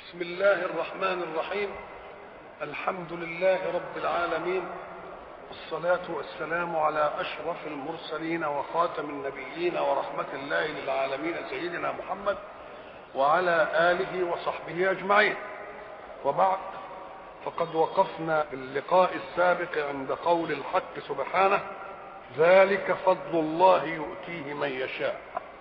بسم الله الرحمن الرحيم الحمد لله رب العالمين والصلاة والسلام على أشرف المرسلين وخاتم النبيين ورحمة الله للعالمين سيدنا محمد وعلى آله وصحبه أجمعين وبعد فقد وقفنا في اللقاء السابق عند قول الحق سبحانه ذلك فضل الله يؤتيه من يشاء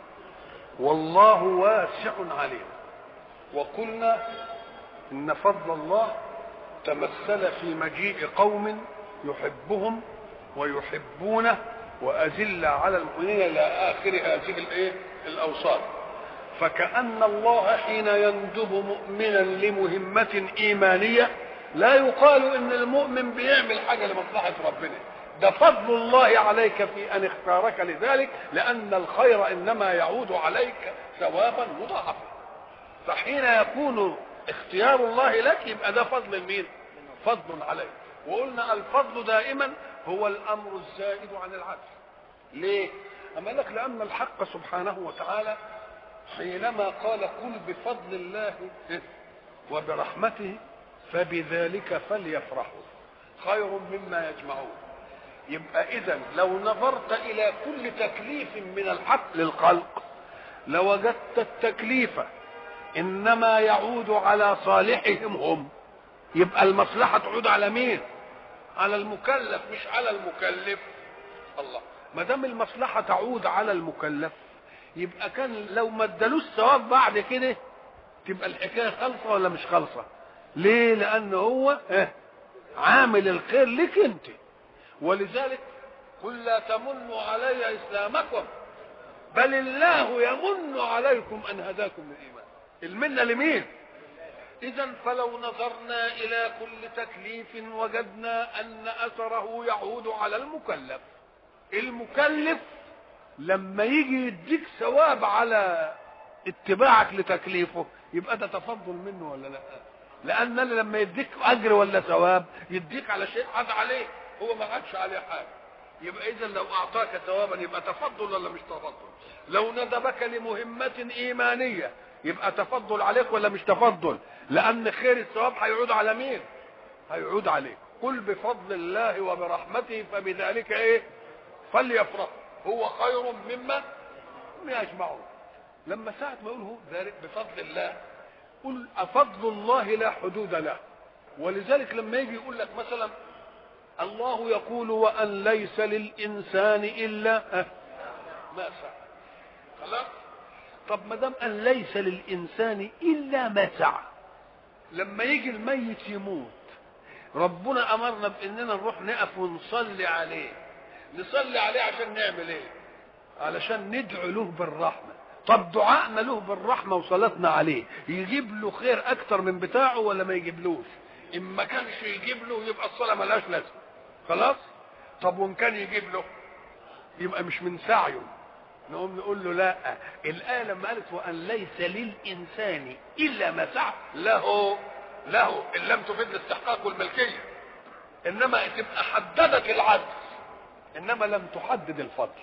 والله واسع عليم وقلنا ان فضل الله تمثل في مجيء قوم يحبهم ويحبونه وأذل على المؤمنين إلى آخر هذه الإيه؟ الأوصاف فكأن الله حين يندب مؤمنا لمهمة إيمانية لا يقال إن المؤمن بيعمل حاجة لمصلحة ربنا ده فضل الله عليك في أن اختارك لذلك لأن الخير إنما يعود عليك ثوابا مضاعفا فحين يكون اختيار الله لك يبقى ده فضل مين فضل عليك وقلنا الفضل دائما هو الامر الزائد عن العدل ليه اما لك لان الحق سبحانه وتعالى حينما قال قل بفضل الله وبرحمته فبذلك فليفرحوا خير مما يجمعون يبقى اذا لو نظرت الى كل تكليف من الحق للخلق لوجدت التكليف انما يعود على صالحهم هم يبقى المصلحه تعود على مين على المكلف مش على المكلف الله ما دام المصلحه تعود على المكلف يبقى كان لو ما ادالوش ثواب بعد كده تبقى الحكايه خالصه ولا مش خالصه ليه لان هو اه عامل الخير لك انت ولذلك قل لا تمنوا علي اسلامكم بل الله يمن عليكم ان هداكم للايمان المنه لمين اذا فلو نظرنا الى كل تكليف وجدنا ان اثره يعود على المكلف المكلف لما يجي يديك ثواب على اتباعك لتكليفه يبقى ده تفضل منه ولا لا لان لما يديك اجر ولا ثواب يديك على شيء عاد عليه هو ما عادش عليه حاجه يبقى اذا لو اعطاك ثوابا يبقى تفضل ولا مش تفضل لو ندبك لمهمه ايمانيه يبقى تفضل عليك ولا مش تفضل لان خير الثواب هيعود على مين هيعود عليك قل بفضل الله وبرحمته فبذلك ايه فليفرح هو خير مما يجمعون لما ساعة ما يقول ذلك بفضل الله قل أفضل الله لا حدود له ولذلك لما يجي يقول لك مثلا الله يقول وأن ليس للإنسان إلا ما سعى خلاص طب ما دام ان ليس للانسان الا ما سعى لما يجي الميت يموت ربنا امرنا باننا نروح نقف ونصلي عليه نصلي عليه عشان نعمل ايه علشان ندعو له بالرحمه طب دعائنا له بالرحمه وصلاتنا عليه يجيب له خير اكتر من بتاعه ولا ما يجيبلوش ان ما كانش يجيب له يبقى الصلاه ملهاش لازمه خلاص طب وان كان يجيب له يبقى مش من سعيه نقوم نقول له لا الآية لما قالت وأن ليس للإنسان إلا ما سعى له له إن لم تفيد الاستحقاق والملكية إنما تبقى حددت العدل إنما لم تحدد الفضل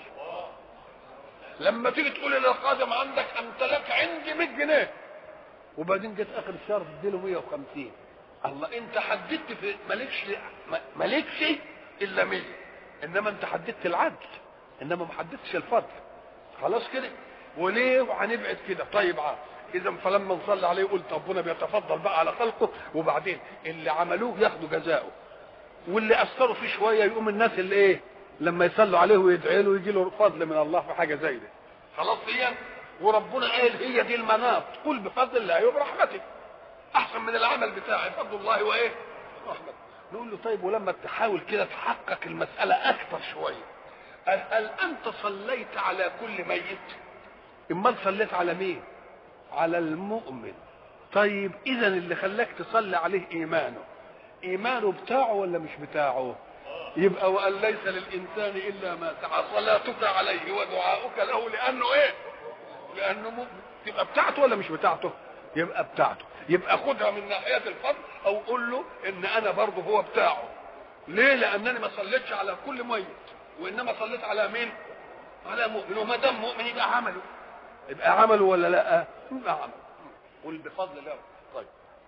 لما تيجي تقول للخادم عندك أنت لك عندي 100 جنيه وبعدين جت آخر الشهر تديله 150 الله أنت حددت في مالكش مالكش إلا 100 إنما أنت حددت العدل إنما ما حددتش الفضل خلاص كده وليه وهنبعد كده طيب عاد اذا فلما نصلي عليه قلت ربنا بيتفضل بقى على خلقه وبعدين اللي عملوه ياخدوا جزاؤه واللي اثروا فيه شويه يقوم الناس اللي ايه لما يصلوا عليه ويدعي له يجي له فضل من الله في حاجه زي ده خلاص هي وربنا قال هي دي المناط قل بفضل الله وبرحمته احسن من العمل بتاعي فضل الله وايه رحمته نقول له طيب ولما تحاول كده تحقق المساله اكثر شويه هل انت صليت على كل ميت امال صليت على مين على المؤمن طيب اذا اللي خلاك تصلي عليه ايمانه ايمانه بتاعه ولا مش بتاعه يبقى وان ليس للانسان الا ما سعى صلاتك عليه ودعاؤك له لانه ايه لانه مؤمن تبقى بتاعته ولا مش بتاعته يبقى بتاعته يبقى خدها من ناحيه الفضل او قول له ان انا برضه هو بتاعه ليه لانني ما صليتش على كل ميت وانما صليت على مين على مؤمن وما دام مؤمن يبقى عمله يبقى عمله ولا لا يبقى عمله قل بفضل الله طيب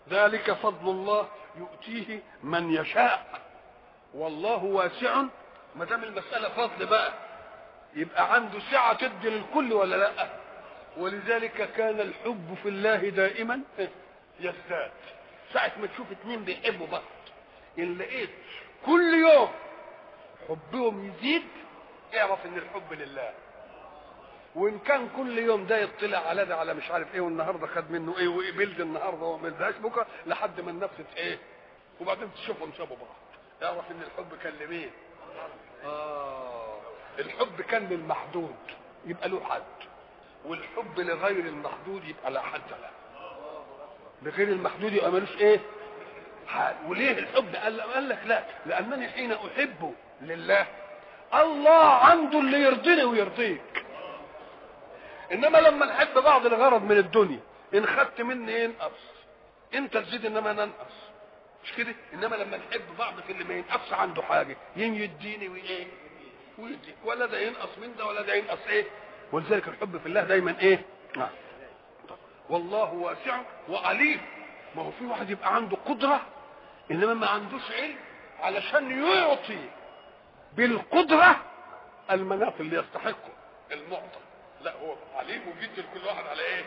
ذلك فضل الله يؤتيه من يشاء والله واسع ما دام المساله فضل بقى يبقى عنده سعه تدي للكل ولا لا ولذلك كان الحب في الله دائما يزداد ساعة ما تشوف اتنين بيحبوا بعض ان لقيت كل يوم حبهم يزيد اعرف ان الحب لله وان كان كل يوم ده يطلع على ده على مش عارف ايه والنهارده خد منه ايه وقبلت النهارده وما قبلتهاش بكره لحد ما النفس ايه وبعدين تشوفهم سابوا بعض اعرف ان الحب كان لمين اه الحب كان للمحدود يبقى له حد والحب لغير المحدود يبقى لا حد له لغير المحدود يبقى ملوش ايه حال وليه الحب قال, قال لك لا لانني حين احب لله الله عنده اللي يرضيني ويرضيك انما لما نحب بعض لغرض من الدنيا ان خدت مني ينقص انت تزيد انما ننقص مش كده انما لما نحب بعض في اللي ما ينقص عنده حاجه ين يديني وايه ويديك ولا ده ينقص من ده ولا ده ينقص ايه ولذلك الحب في الله دايما ايه نعم والله واسع وعليم ما هو في واحد يبقى عنده قدره انما ما عندوش علم علشان يعطي بالقدره المناط اللي يستحقه المعطى لا هو عليم وبيدي لكل واحد على ايه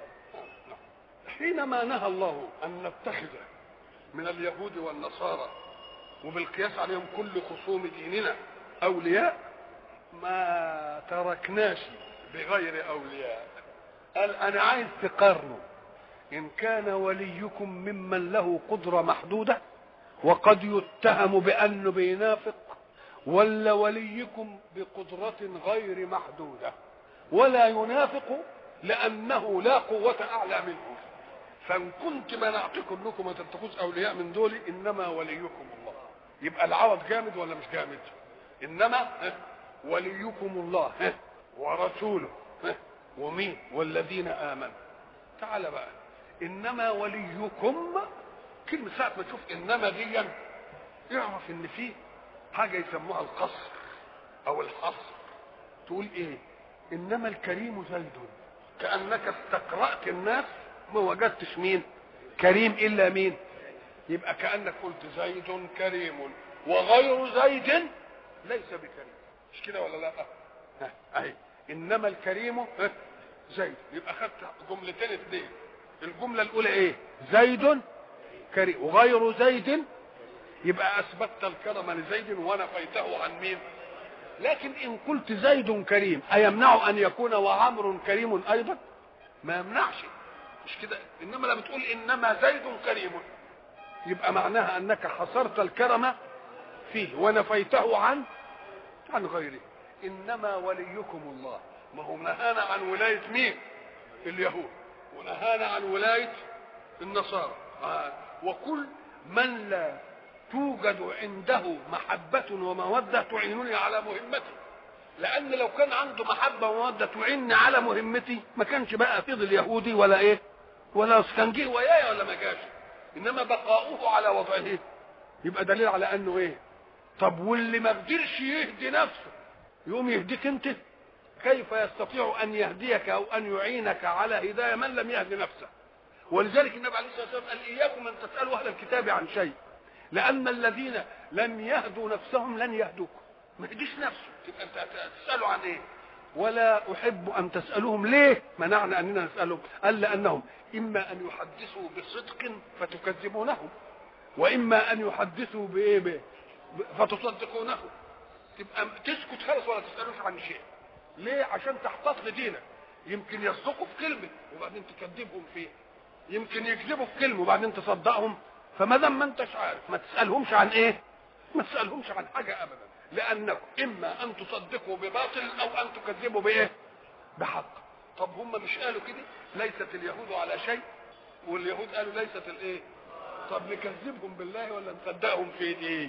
حينما نهى الله ان نتخذ من اليهود والنصارى وبالقياس عليهم كل خصوم ديننا اولياء ما تركناش بغير اولياء قال انا عايز تقارنوا ان كان وليكم ممن له قدره محدوده وقد يتهم بانه بينافق ولا وليكم بقدره غير محدوده ولا ينافق لانه لا قوه اعلى منه فان كنت منعتكم انكم ما تتخذوا اولياء من دول انما وليكم الله يبقى العوض جامد ولا مش جامد انما وليكم الله ورسوله ومين والذين امنوا تعال بقى انما وليكم كلمه ساعه ما تشوف انما دي اعرف ان في حاجه يسموها القصر او الحصر تقول ايه انما الكريم زيد كانك استقرات الناس ما وجدتش مين كريم الا مين يبقى كانك قلت زيد كريم وغير زيد ليس بكريم مش كده ولا لا ها اهي انما الكريم زيد يبقى خدت جملتين اثنين الجمله الاولى ايه زيد كريم وغير زيد يبقى اثبتت الكرم لزيد ونفيته عن مين لكن ان قلت زيد كريم ايمنع ان يكون وعمر كريم ايضا ما يمنعش مش كده انما لما بتقول انما زيد كريم يبقى معناها انك حصرت الكرم فيه ونفيته عن عن غيره انما وليكم الله ما هو نهانا عن ولايه مين اليهود ونهانا عن ولايه النصارى آه. وكل من لا توجد عنده محبة ومودة تعينني على مهمتي لأن لو كان عنده محبة ومودة تعينني على مهمتي ما كانش بقى فضل يهودي ولا إيه ولا كان جه وياي ولا ما جاش إنما بقاؤه على وضعه يبقى دليل على أنه إيه طب واللي ما قدرش يهدي نفسه يقوم يهديك أنت كيف يستطيع أن يهديك أو أن يعينك على هداية من لم يهدي نفسه ولذلك النبي عليه الصلاة والسلام قال إياكم أن تسألوا أهل الكتاب عن شيء لأن الذين لم يهدوا نفسهم لن يهدوكم ما يهديش نفسه تبقى أنت تسألوا عن إيه ولا أحب أن تسألوهم ليه منعنا أننا نسألهم قال لأنهم إما أن يحدثوا بصدق فتكذبونهم وإما أن يحدثوا بإيه بإيه فتصدقونه تبقى تسكت خالص ولا تسألوش عن شيء ليه عشان تحتفظ لدينك يمكن يصدقوا في كلمة وبعدين تكذبهم فيها يمكن يكذبوا في كلمة وبعدين تصدقهم فما دام ما انتش عارف ما تسالهمش عن ايه ما تسالهمش عن حاجه ابدا لانكم اما ان تصدقوا بباطل او ان تكذبوا بايه بحق طب هم مش قالوا كده ليست اليهود على شيء واليهود قالوا ليست الايه طب نكذبهم بالله ولا نصدقهم في ايه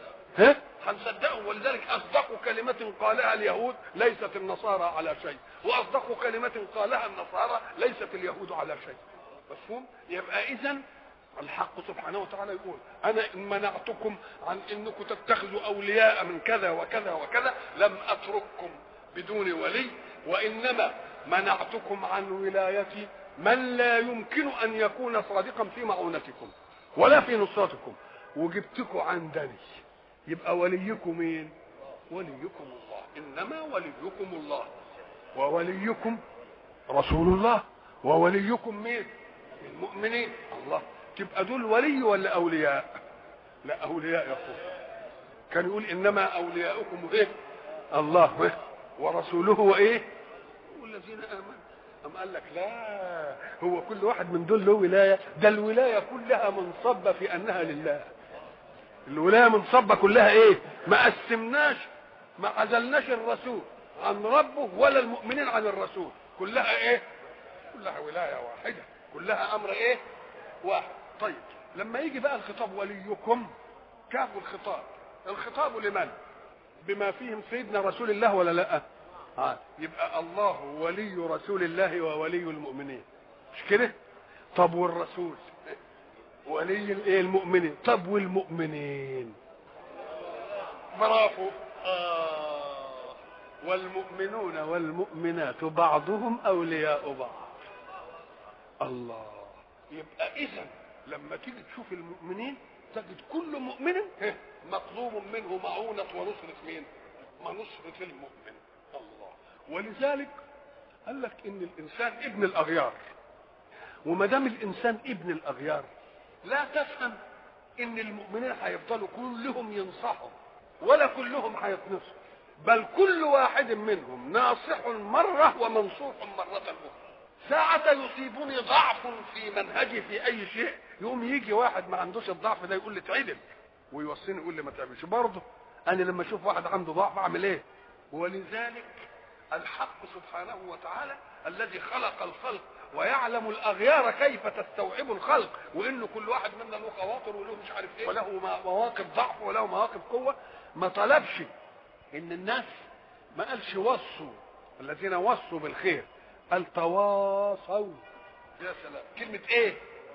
ها هنصدقهم ولذلك اصدقوا كلمه قالها اليهود ليست النصارى على شيء واصدقوا كلمه قالها النصارى ليست اليهود على شيء مفهوم يبقى اذا الحق سبحانه وتعالى يقول انا ان منعتكم عن انكم تتخذوا اولياء من كذا وكذا وكذا لم اترككم بدون ولي وانما منعتكم عن ولايتي من لا يمكن ان يكون صادقا في معونتكم ولا في نصرتكم وجبتكم عندني يبقى وليكم مين وليكم الله انما وليكم الله ووليكم رسول الله ووليكم مين المؤمنين الله تبقى دول ولي ولا اولياء لا اولياء يقول كان يقول انما اولياؤكم ايه الله إيه؟ ورسوله وايه والذين امنوا أم قال لك لا هو كل واحد من دول له ولايه ده الولايه كلها منصبه في انها لله الولايه منصبه كلها ايه ما قسمناش ما عزلناش الرسول عن ربه ولا المؤمنين عن الرسول كلها ايه كلها ولايه واحده كلها امر ايه واحد طيب لما يجي بقى الخطاب وليكم كاف الخطاب الخطاب لمن بما فيهم سيدنا رسول الله ولا لا آه. يبقى الله ولي رسول الله وولي المؤمنين مش كده طب والرسول ولي الايه المؤمنين طب والمؤمنين برافو آه. والمؤمنون والمؤمنات بعضهم اولياء بعض الله يبقى اذا لما تيجي تشوف المؤمنين تجد كل مؤمن مطلوب منه معونة ونصرة مين؟ نصرة المؤمن الله ولذلك قال لك ان الانسان ابن الاغيار وما دام الانسان ابن الاغيار لا تفهم ان المؤمنين هيفضلوا كلهم ينصحوا ولا كلهم هيتنصحوا بل كل واحد منهم ناصح مرة ومنصوح مرة أخرى ساعة يصيبني ضعف في منهجي في أي شيء يقوم يجي واحد ما عندوش الضعف ده يقول لي اتعدل ويوصيني يقول لي ما تعملش برضه أنا لما أشوف واحد عنده ضعف أعمل إيه؟ ولذلك الحق سبحانه وتعالى الذي خلق الخلق ويعلم الاغيار كيف تستوعب الخلق وانه كل واحد منا له خواطر وله مش عارف ايه وله مواقف ضعف وله مواقف قوه ما طلبش ان الناس ما قالش وصوا الذين وصوا بالخير قال تواصوا يا سلام كلمة ايه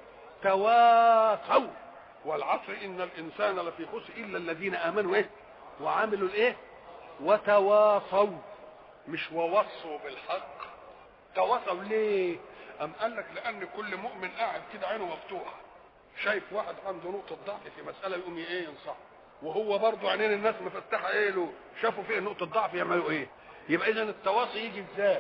تواصوا والعصر ان الانسان لفي خسر الا الذين امنوا ايه وعملوا الايه وتواصوا مش ووصوا بالحق تواصوا ليه ام قال لك لان كل مؤمن قاعد كده عينه مفتوحه شايف واحد عنده نقطه ضعف في مساله يقوم ايه ينصحه وهو برضه عينين الناس مفتحه ايه له شافوا فيه نقطه ضعف يعملوا ايه يبقى اذا التواصي يجي ازاي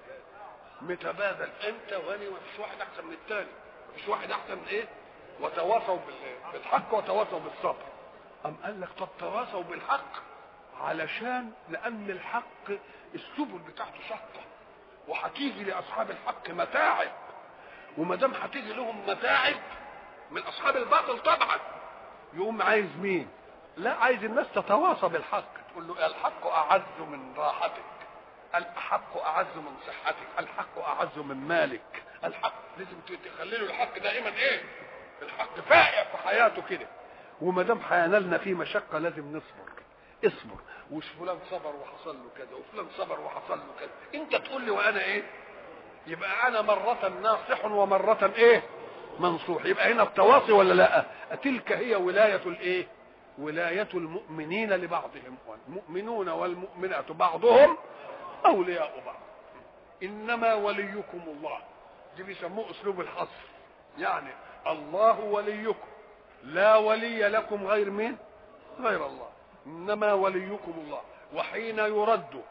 متبادل انت وانا مفيش واحد احسن من الثاني مفيش واحد احسن من ايه وتواصوا بالحق وتواصوا بالصبر ام قال لك طب تواصوا بالحق علشان لان الحق السبل بتاعته شطه وهتيجي لاصحاب الحق متاعب وما دام هتيجي لهم متاعب من اصحاب الباطل طبعا يقوم عايز مين لا عايز الناس تتواصى بالحق تقول له الحق اعز من راحتك الحق اعز من صحتك الحق اعز من مالك الحق لازم تخلي له الحق دائما ايه الحق فائع في حياته كده وما دام هينالنا فيه مشقه لازم نصبر اصبر وش فلان صبر وحصل له كذا وفلان صبر وحصل له كذا انت تقول لي وانا ايه يبقى انا مرة ناصح ومرة ايه منصوح يبقى هنا التواصي ولا لا تلك هي ولاية الايه ولاية المؤمنين لبعضهم والمؤمنون والمؤمنات بعضهم اولياء بعض انما وليكم الله دي بيسموه اسلوب الحصر يعني الله وليكم لا ولي لكم غير مين غير الله انما وليكم الله وحين يرد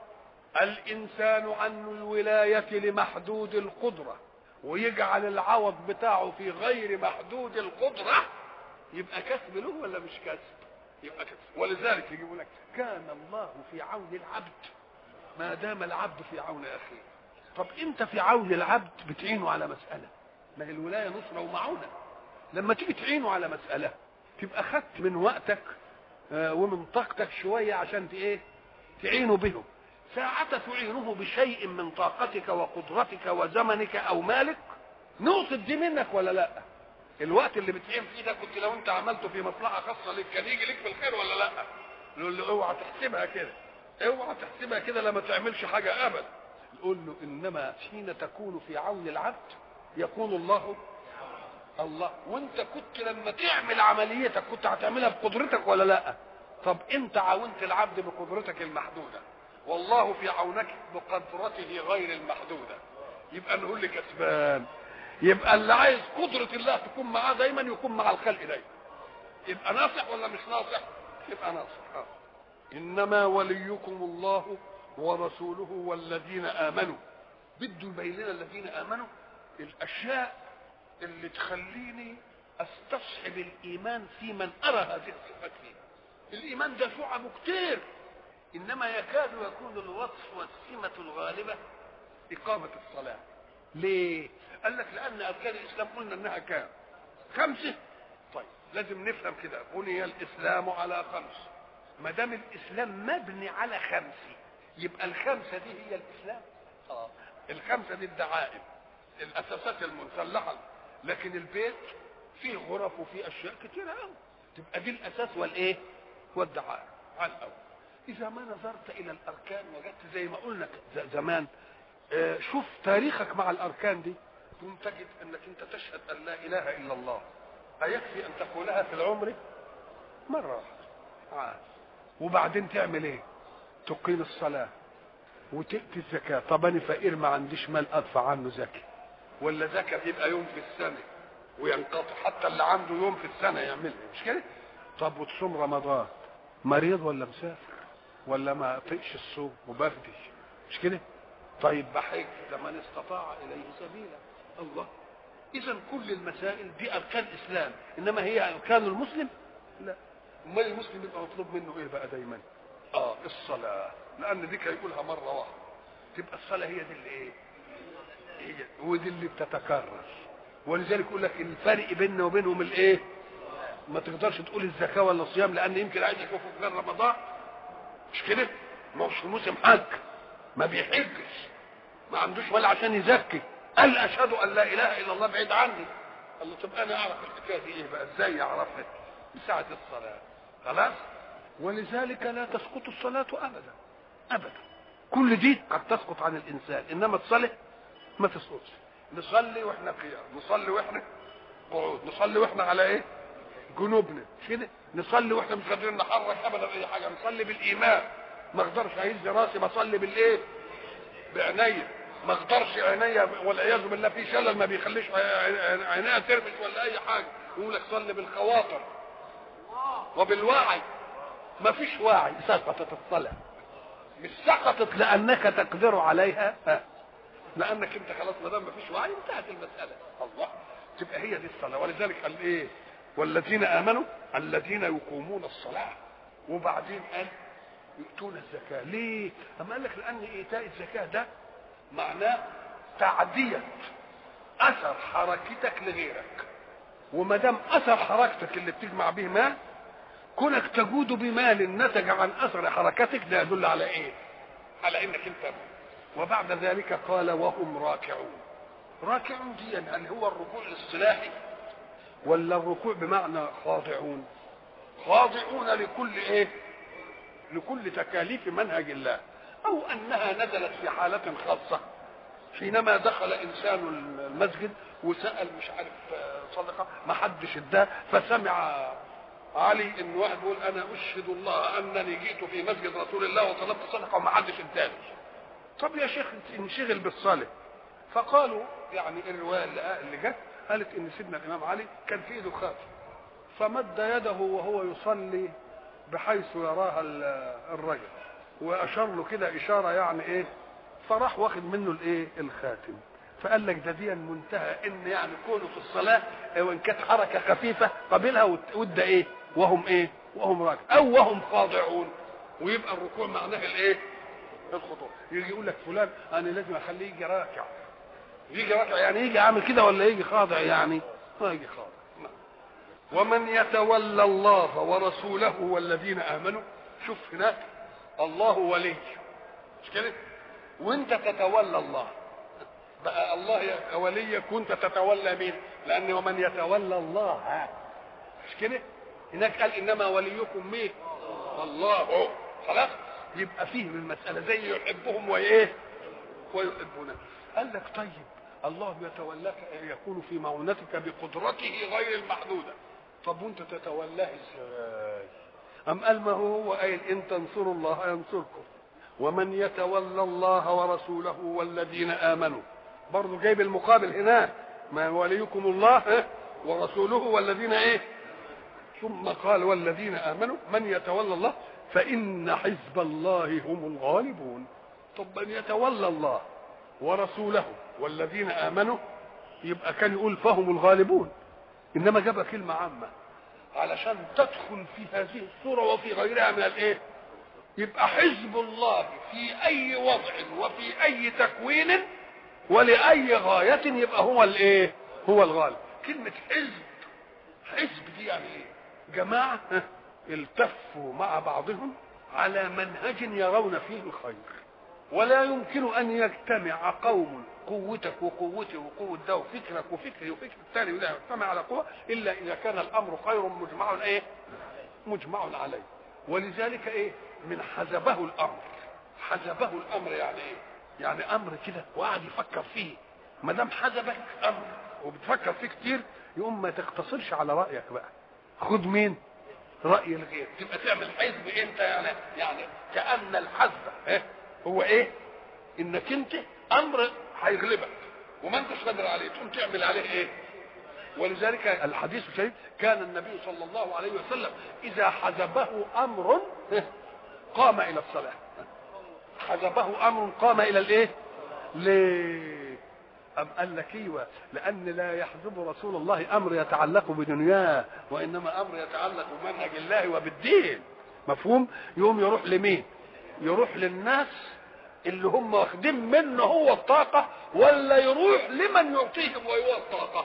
الانسان عن الولايه لمحدود القدره ويجعل العوض بتاعه في غير محدود القدره يبقى كسب له ولا مش كسب يبقى كسب ولذلك يجيبوا لك كان الله في عون العبد ما دام العبد في عون اخيه طب انت في عون العبد بتعينه على مساله ما هي الولايه نصره ومعونه لما تيجي تعينه على مساله تبقى خدت من وقتك ومن طاقتك شويه عشان ايه تعينه بهم ساعة تعينه بشيء من طاقتك وقدرتك وزمنك او مالك نقطة دي منك ولا لا الوقت اللي بتعين فيه ده كنت لو انت عملته في مصلحة خاصة لك كان يجي لك في الخير ولا لا نقول له اوعى تحسبها كده اوعى تحسبها كده لما تعملش حاجة ابدا نقول له انما حين تكون في عون العبد يكون الله الله وانت كنت لما تعمل عمليتك كنت هتعملها بقدرتك ولا لا طب انت عاونت العبد بقدرتك المحدوده والله في عونك بقدرته غير المحدوده يبقى نقول لك كسبان يبقى اللي عايز قدرة الله تكون معاه دايما يكون مع الخلق دايما يبقى ناصح ولا مش ناصح يبقى ناصح آه. انما وليكم الله ورسوله والذين امنوا بده يبين لنا الذين امنوا الاشياء اللي تخليني استصحب الايمان في من ارى هذه الصفات فيه الايمان ده شعبه كتير انما يكاد يكون الوصف والسمه الغالبه اقامه الصلاه ليه قال لك لان اركان الاسلام قلنا انها كام خمسه طيب لازم نفهم كده بني الاسلام على خمس ما دام الاسلام مبني على خمس يبقى الخمسه دي هي الاسلام اه الخمسه دي الدعائم الاساسات المسلحه لكن البيت فيه غرف وفيه اشياء كتيره قوي تبقى دي الاساس والايه والدعائم على الاول اذا ما نظرت الى الاركان وجدت زي ما قلنا زمان آه شوف تاريخك مع الاركان دي ثم تجد انك انت تشهد ان لا اله الا الله أيكفي أن تقولها في العمر مرة واحدة عاد وبعدين تعمل إيه؟ تقيم الصلاة وتأتي الزكاة طب أنا فقير ما عنديش مال أدفع عنه زكاة ولا زكاة بيبقى يوم في السنة وينقطع حتى اللي عنده يوم في السنة يعملها مش كده؟ طب وتصوم رمضان مريض ولا مسافر ولا ما طقش الصوم وبردش مش كده؟ طيب بحج لمن استطاع إليه سبيلا الله اذا كل المسائل دي اركان اسلام انما هي اركان المسلم لا امال المسلم يبقى مطلوب منه ايه بقى دايما اه الصلاه لان دي كان يقولها مره واحده تبقى الصلاه هي دي اللي ايه هي ودي اللي بتتكرر ولذلك يقول لك الفرق بيننا وبينهم الايه ما تقدرش تقول الزكاه ولا الصيام لان يمكن عايز يكون في غير رمضان مش كده ما هوش في موسم حج ما بيحجش ما عندوش ولا عشان يزكي قال اشهد ان لا اله الا الله بعيد عني قال له طب انا اعرف الحكايه دي ايه بقى ازاي اعرفها بساعه الصلاه خلاص ولذلك لا تسقط الصلاه ابدا ابدا كل دي قد تسقط عن الانسان انما الصلاه ما تسقطش نصلي واحنا قيام نصلي واحنا قعود نصلي واحنا على ايه جنوبنا كده نصلي واحنا مش قادرين نحرك ابدا اي حاجه نصلي بالايمان ما اقدرش اهز راسي بصلي بالايه بعينيا ما اقدرش عينيا والعياذ بالله في شلل ما بيخليش عينيها ترمش ولا اي حاجه يقول لك صلي بالخواطر وبالوعي ما فيش وعي سقطت الصلاه مش سقطت لانك تقدر عليها لانك انت خلاص ما دام ما فيش وعي انتهت المساله الله تبقى هي دي الصلاه ولذلك قال ايه والذين امنوا الذين يقومون الصلاه وبعدين قال يؤتون الزكاه ليه؟ اما قال لك لان ايتاء الزكاه ده معناه تعدية أثر حركتك لغيرك وما دام أثر حركتك اللي بتجمع به مال كونك تجود بمال نتج عن أثر حركتك ده يدل على إيه؟ على إنك أنت وبعد ذلك قال وهم راكعون راكعون دي هل هو الركوع الاصطلاحي ولا الركوع بمعنى خاضعون خاضعون لكل ايه لكل تكاليف منهج الله او انها نزلت في حالة خاصة حينما دخل انسان المسجد وسأل مش عارف صدقة ما حدش اداه فسمع علي ان واحد يقول انا اشهد الله انني جئت في مسجد رسول الله وطلبت صدقة وما حدش اداني طب يا شيخ انشغل بالصلاة فقالوا يعني الرواية اللي جت قالت ان سيدنا الامام علي كان في ايده خاتم فمد يده وهو يصلي بحيث يراها الرجل واشار له كده اشاره يعني ايه فراح واخد منه الايه الخاتم فقال لك ده دي منتهى ان يعني كونه في الصلاه وان كانت حركه خفيفه قابلها وده ايه وهم ايه وهم راكع او وهم خاضعون ويبقى الركوع معناه الايه الخضوع يجي يقول لك فلان انا لازم اخليه يجي راكع يجي راكع يعني يجي عامل كده ولا يجي خاضع يعني ما يجي خاضع ومن يتولى الله ورسوله والذين امنوا شوف هناك الله ولي مش كده وانت تتولى الله بقى الله وليك وانت تتولى مين لان ومن يتولى الله مش كده هناك قال انما وليكم مين الله خلاص يبقى فيه من المساله زي يحبهم وايه ويحبونه قال لك طيب الله يتولاك يكون في معونتك بقدرته غير المحدوده طب وانت تتولاه ازاي أم قال ما هو هو قايل إن تنصروا الله ينصركم ومن يتولى الله ورسوله والذين آمنوا برضه جايب المقابل هناك ما وليكم الله إيه؟ ورسوله والذين ايه ثم قال والذين امنوا من يتولى الله فان حزب الله هم الغالبون طب من يتولى الله ورسوله والذين امنوا يبقى كان يقول فهم الغالبون انما جاب كلمه عامه علشان تدخل في هذه الصوره وفي غيرها من الايه يبقى حزب الله في اي وضع وفي اي تكوين ولاي غايه يبقى هو الايه هو الغالب كلمه حزب حزب دي يعني ايه جماعه التفوا مع بعضهم على منهج يرون فيه الخير ولا يمكن ان يجتمع قوم قوتك وقوتي وقوة ده وفكرك وفكري وفكر الثاني وده يجتمع على قوة إلا إذا كان الأمر خير مجمع إيه؟ مجمع عليه ولذلك إيه؟ من حزبه الأمر حزبه الأمر يعني إيه؟ يعني أمر كده وقعد يفكر فيه ما دام حزبك أمر وبتفكر فيه كتير يقوم ما تقتصرش على رأيك بقى خد مين؟ رأي الغير تبقى تعمل حزب انت يعني يعني كأن الحزب إيه؟ هو ايه؟ انك انت امر هيغلبك وما انتش قادر عليه تقوم تعمل عليه ايه ولذلك الحديث الشريف كان النبي صلى الله عليه وسلم اذا حزبه امر قام الى الصلاه حزبه امر قام الى الايه ليه أم قال لك ايوه لان لا يحزب رسول الله امر يتعلق بدنياه وانما امر يتعلق بمنهج الله وبالدين مفهوم يوم يروح لمين يروح للناس اللي هم واخدين منه هو الطاقة ولا يروح لمن يعطيهم وهو الطاقة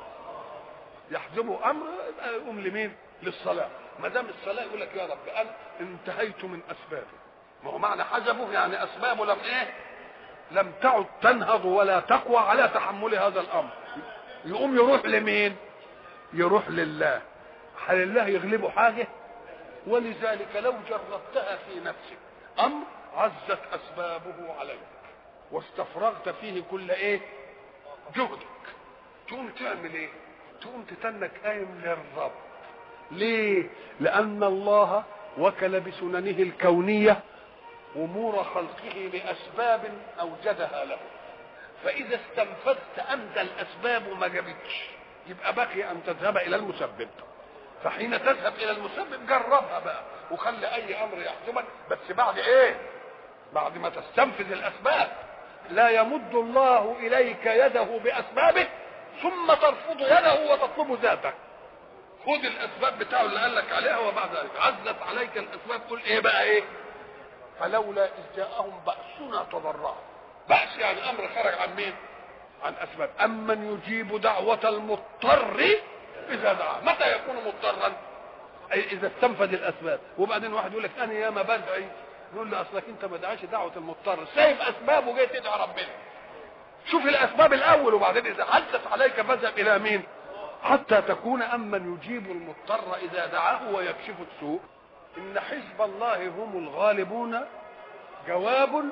يحزموا أمر يقوم لمين للصلاة ما دام الصلاة يقول لك يا رب أنا انتهيت من أسبابه ما هو معنى حزبه يعني أسبابه لم إيه لم تعد تنهض ولا تقوى على تحمل هذا الأمر يقوم يروح لمين يروح لله هل الله يغلبه حاجة ولذلك لو جربتها في نفسك أمر عزت اسبابه عليك واستفرغت فيه كل ايه جهدك تقوم تعمل ايه تقوم تتنك قايم للرب ليه لان الله وكل بسننه الكونيه امور خلقه لاسباب اوجدها له فاذا استنفذت انت الاسباب وما جابتش يبقى بقي ان تذهب الى المسبب فحين تذهب الى المسبب جربها بقى وخلي اي امر يحزمك بس بعد ايه بعد ما تستنفذ الاسباب لا يمد الله اليك يده باسبابه ثم ترفض يده وتطلب ذاتك خذ الاسباب بتاعه اللي قال لك عليها وبعد ذلك عزت عليك الاسباب تقول ايه بقى ايه فلولا اذ جاءهم باسنا تضرعوا بأس يعني امر خرج عن مين عن اسباب امن يجيب دعوه المضطر اذا دعا متى يكون مضطرا اي اذا استنفذ الاسباب وبعدين واحد يقول لك انا ياما بدعي يقول له اصلك انت ما دعاش دعوه المضطر سايب اسباب وجاي تدعي ربنا شوف الاسباب الاول وبعدين اذا حدث عليك فاذهب الى مين حتى تكون امن يجيب المضطر اذا دعاه ويكشف السوء ان حزب الله هم الغالبون جواب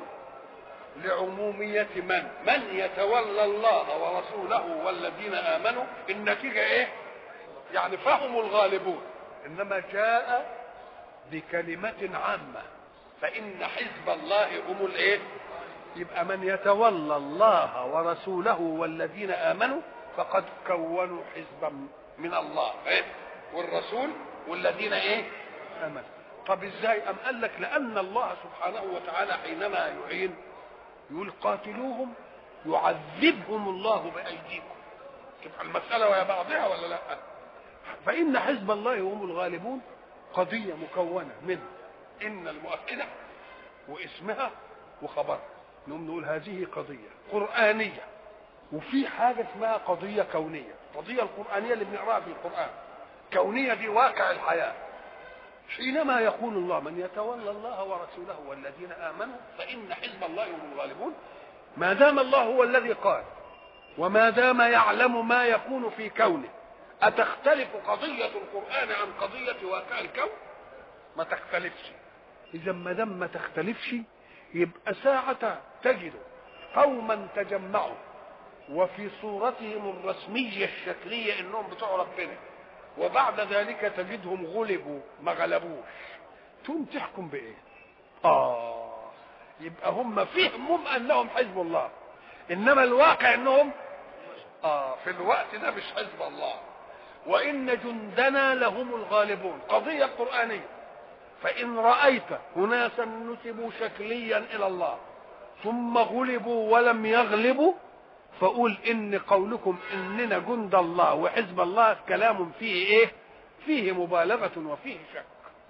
لعمومية من من يتولى الله ورسوله والذين آمنوا النتيجة إيه يعني فهم الغالبون إنما جاء بكلمة عامة فإن حزب الله هم الإيه يبقى من يتولى الله ورسوله والذين آمنوا فقد كونوا حزبا من الله إيه؟ والرسول والذين إيه آمنوا طب ازاي ام قال لك لان الله سبحانه وتعالى حينما يعين يقول قاتلوهم يعذبهم الله بايديكم تبقى المساله ويا بعضها ولا لا فان حزب الله هم الغالبون قضيه مكونه من ان المؤكده واسمها وخبرها نقوم نقول هذه قضيه قرانيه وفي حاجه اسمها قضيه كونيه القضيه القرانيه اللي بنقراها في القران كونيه دي واقع الحياه حينما يقول الله من يتولى الله ورسوله والذين امنوا فان حزب الله هم الغالبون ما دام الله هو الذي قال وما دام يعلم ما يكون في كونه اتختلف قضيه القران عن قضيه واقع الكون ما تختلفش اذا ما دام ما تختلفش يبقى ساعه تجد قوما تجمعوا وفي صورتهم الرسميه الشكليه انهم بتوع ربنا وبعد ذلك تجدهم غلبوا ما غلبوش تقوم تحكم بايه اه يبقى هم فهمهم انهم حزب الله انما الواقع انهم اه في الوقت ده مش حزب الله وان جندنا لهم الغالبون قضيه قرانيه فان رايت اناسا نسبوا شكليا الى الله ثم غلبوا ولم يغلبوا فقول ان قولكم اننا جند الله وحزب الله كلام فيه ايه فيه مبالغه وفيه شك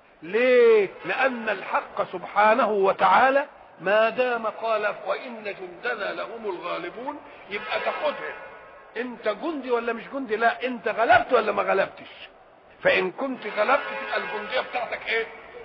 ليه لان الحق سبحانه وتعالى ما دام قال وان جندنا لهم الغالبون يبقى تاخدها انت جندي ولا مش جندي لا انت غلبت ولا ما غلبتش فان كنت غلبت تبقى الجنديه بتاعتك ايه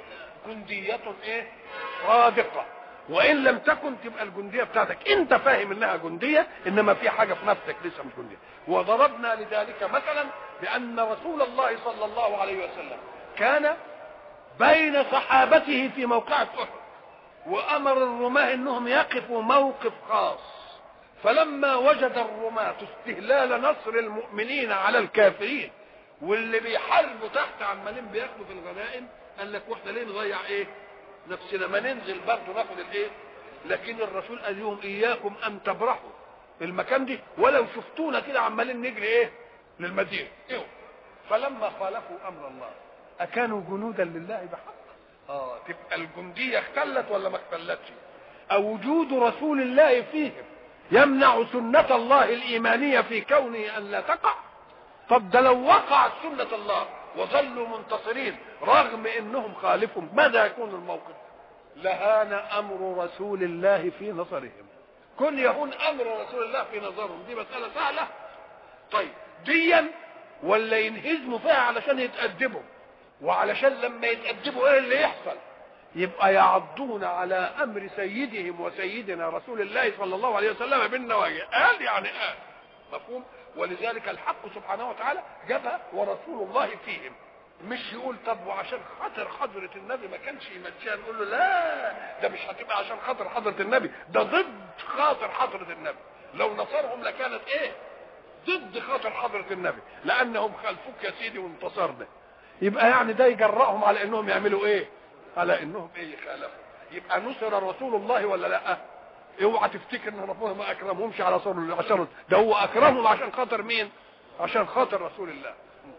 جنديه ايه صادقه وان لم تكن تبقى الجنديه بتاعتك انت فاهم انها جنديه انما في حاجه في نفسك لسه مش جنديه وضربنا لذلك مثلا بان رسول الله صلى الله عليه وسلم كان بين صحابته في موقعة احد وامر الرماه انهم يقفوا موقف خاص فلما وجد الرماة استهلال نصر المؤمنين على الكافرين واللي بيحاربوا تحت عمالين بياخدوا في الغنائم قال لك واحنا ليه نضيع ايه نفسنا ما ننزل برضه ناخد الايه لكن الرسول قال لهم اياكم ان تبرحوا المكان دي ولو شفتونا كده عمالين نجري ايه للمدينه ايه فلما خالفوا امر الله اكانوا جنودا لله بحق اه تبقى الجنديه اختلت ولا ما اختلتش او وجود رسول الله فيهم يمنع سنة الله الإيمانية في كونه أن لا تقع طب ده لو وقعت سنة الله وظلوا منتصرين رغم انهم خالفوا ماذا يكون الموقف لهان امر رسول الله في نظرهم كن يهون امر رسول الله في نظرهم دي مساله سهله طيب ديا ولا ينهزموا فيها علشان يتأدبوا وعلشان لما يتأدبوا ايه اللي يحصل يبقى يعضون على امر سيدهم وسيدنا رسول الله صلى الله عليه وسلم بالنواجذ قال يعني قال مفهوم ولذلك الحق سبحانه وتعالى جابها ورسول الله فيهم مش يقول طب وعشان خاطر حضرة النبي ما كانش يمشيها نقول له لا ده مش هتبقى عشان خاطر حضرة النبي ده ضد خاطر حضرة النبي لو نصرهم لكانت ايه ضد خاطر حضرة النبي لانهم خالفوك يا سيدي وانتصرنا يبقى يعني ده يجرأهم على انهم يعملوا ايه على انهم ايه يخالفوا يبقى نصر رسول الله ولا لا اوعى تفتكر ان ربنا ما اكرمهمش على صور عشان ده هو اكرمهم عشان خاطر مين عشان خاطر رسول الله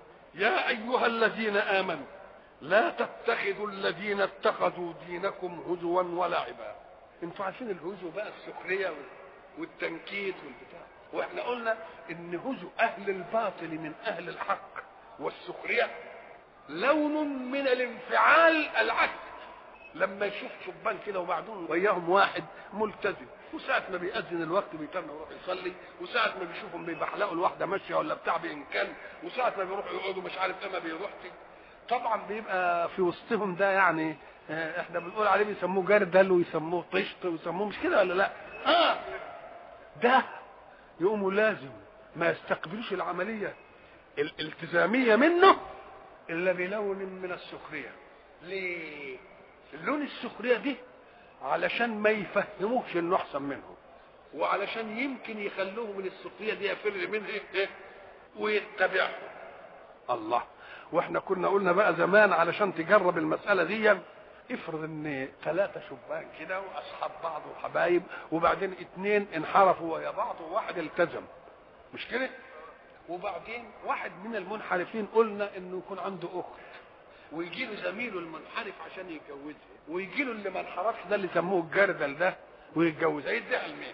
يا ايها الذين امنوا لا تتخذوا الذين اتخذوا دينكم هزوا ولعبا انتوا عارفين الهزو بقى السخريه والتنكيت والبتاع واحنا قلنا ان هزو اهل الباطل من اهل الحق والسخريه لون من الانفعال العكس لما يشوف شبان كده وبعدهم وياهم واحد ملتزم وساعة ما بيأذن الوقت بيتم يروح يصلي وساعة ما بيشوفهم بيبحلقوا الواحدة ماشية ولا بتاع بإمكان وساعة ما بيروحوا يقعدوا مش عارف ايه ما بيروحش طبعا بيبقى في وسطهم ده يعني احنا بنقول عليه بيسموه جردل ويسموه طشت ويسموه مش كده ولا لا؟ اه ده يقوموا لازم ما يستقبلوش العملية الالتزامية منه إلا بلون من السخرية ليه؟ اللون السخرية دي علشان ما يفهموش انه احسن منهم وعلشان يمكن يخلوه من السخرية دي يفر منها ايه ويتبعهم الله واحنا كنا قلنا بقى زمان علشان تجرب المسألة دي افرض ان ثلاثة شبان كده واصحاب بعض وحبايب وبعدين اتنين انحرفوا ويا بعض وواحد التزم مش كده وبعدين واحد من المنحرفين قلنا انه يكون عنده اخت ويجي له زميله المنحرف عشان يتجوزها ويجي له اللي ما انحرفش ده اللي سموه الجردل ده ويتجوزها يديها لمين؟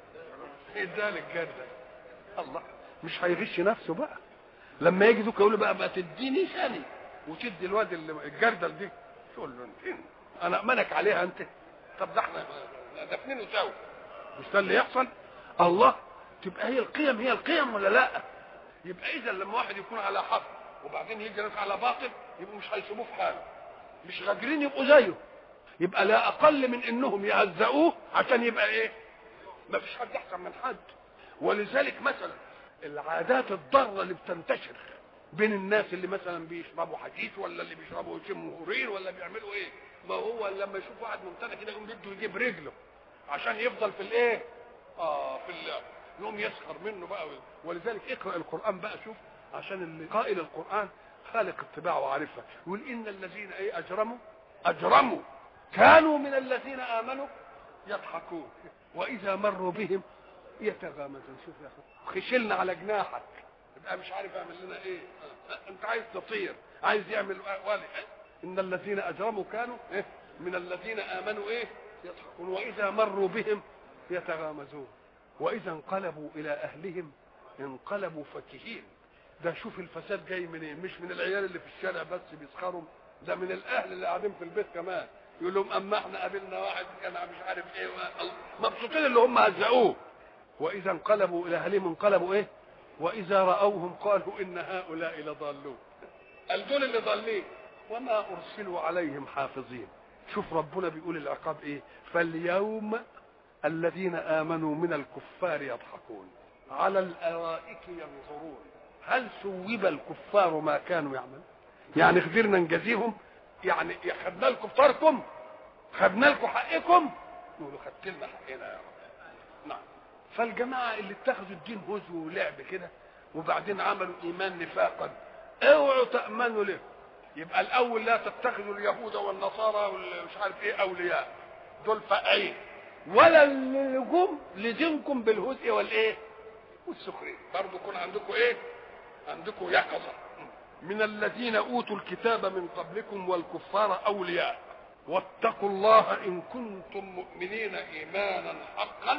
يديها للجردل الله مش هيغش نفسه بقى لما يجي دوك يقول له بقى ما تديني ثاني وتدي الواد اللي الجردل دي تقول له انت انا امنك عليها انت طب ده احنا دفنينه سوا مش ده اللي يحصل الله تبقى هي القيم هي القيم ولا لا يبقى اذا لما واحد يكون على حق وبعدين يجي ناس على باطل يبقوا مش هيسيبوه في حاله مش قادرين يبقوا زيه يبقى لا اقل من انهم يهزئوه عشان يبقى ايه ما فيش حد احسن من حد ولذلك مثلا العادات الضاره اللي بتنتشر بين الناس اللي مثلا بيشربوا حديث ولا اللي بيشربوا يشموا هورين ولا بيعملوا ايه ما هو لما يشوف واحد ممتنع كده يقوم بده يجيب رجله عشان يفضل في الايه اه في اللعب يقوم يسخر منه بقى ولذلك اقرا القران بقى شوف عشان اللي قائل القران خالق الطباع وعارفها يقول ان الذين ايه اجرموا اجرموا كانوا من الذين امنوا يضحكون واذا مروا بهم يتغامزون شوف يا اخي خشلنا على جناحك يبقى مش عارف اعمل لنا ايه انت عايز تطير عايز يعمل ولي ان الذين اجرموا كانوا إيه؟ من الذين امنوا ايه يضحكون واذا مروا بهم يتغامزون واذا انقلبوا الى اهلهم انقلبوا فكهين ده شوف الفساد جاي منين مش من العيال اللي في الشارع بس بيسخروا ده من الاهل اللي قاعدين في البيت كمان يقول لهم اما احنا قابلنا واحد كان مش عارف ايه مبسوطين اللي هم هزقوه واذا انقلبوا الى اهلهم انقلبوا ايه واذا راوهم قالوا ان هؤلاء لضالون قال دول اللي ضالين وما ارسلوا عليهم حافظين شوف ربنا بيقول العقاب ايه فاليوم الذين امنوا من الكفار يضحكون على الارائك ينظرون هل ثوب الكفار ما كانوا يعملون يعني قدرنا نجازيهم يعني خدنا لكم فطاركم خدنا لكم حقكم نقولوا خدت لنا حقنا يا رب نعم فالجماعه اللي اتخذوا الدين هزو ولعب كده وبعدين عملوا ايمان نفاقا اوعوا تامنوا له يبقى الاول لا تتخذوا اليهود والنصارى والمش عارف ايه اولياء دول فقعين ولا اللجوم لدينكم بالهزء والايه والسخريه برضه يكون عندكم ايه عندكم يقظه من الذين اوتوا الكتاب من قبلكم والكفار اولياء واتقوا الله ان كنتم مؤمنين ايمانا حقا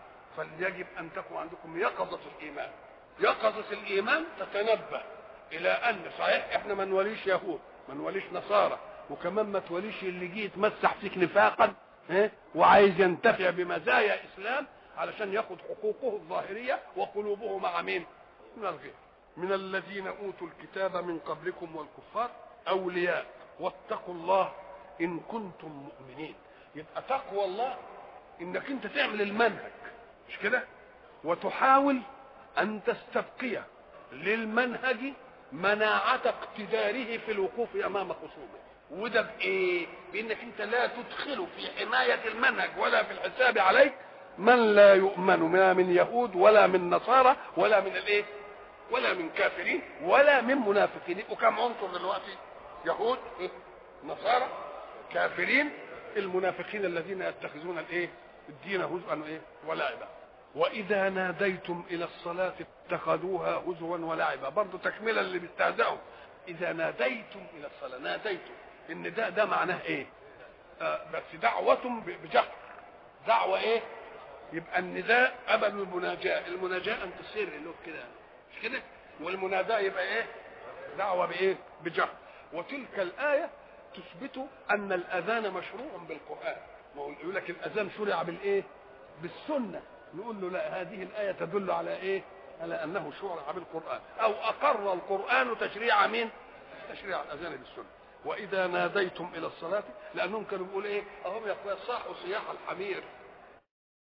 فليجب ان تكون عندكم يقظه الايمان يقظه الايمان تتنبه الى ان صحيح احنا ما نوليش يهود ما نوليش نصارى وكمان ما توليش اللي جه يتمسح فيك نفاقا اه؟ وعايز ينتفع بمزايا اسلام علشان ياخد حقوقه الظاهريه وقلوبه مع مين؟ من الغير من الذين اوتوا الكتاب من قبلكم والكفار اولياء واتقوا الله ان كنتم مؤمنين يبقى تقوى الله انك انت تعمل المنهج مش كده وتحاول ان تستبقي للمنهج مناعة اقتداره في الوقوف امام خصومه وده بايه بانك انت لا تدخل في حماية المنهج ولا في الحساب عليك من لا يؤمن لا من يهود ولا من نصارى ولا من الايه ولا من كافرين ولا من منافقين يبقوا كم عنصر دلوقتي يهود نصارى كافرين المنافقين الذين يتخذون الايه الدين هزءا وايه ولعبا واذا ناديتم الى الصلاه اتخذوها هزوا ولعبا برضه تكمله اللي بيستهزئوا اذا ناديتم الى الصلاه ناديتم ان ده ده معناه ايه آه بس دعوه بجهر دعوه ايه يبقى النداء قبل المناجاه المناجاه ان تسر له كده مش كده والمناداه يبقى ايه دعوه بايه بجهر وتلك الايه تثبت ان الاذان مشروع بالقران يقول لك الاذان شرع بالايه بالسنه نقول له لا هذه الايه تدل على ايه على انه شرع بالقران او اقر القران تشريع مين تشريع الاذان بالسنه واذا ناديتم الى الصلاه لانهم كانوا بيقولوا ايه اهم يا اخويا صاحوا صياح الحمير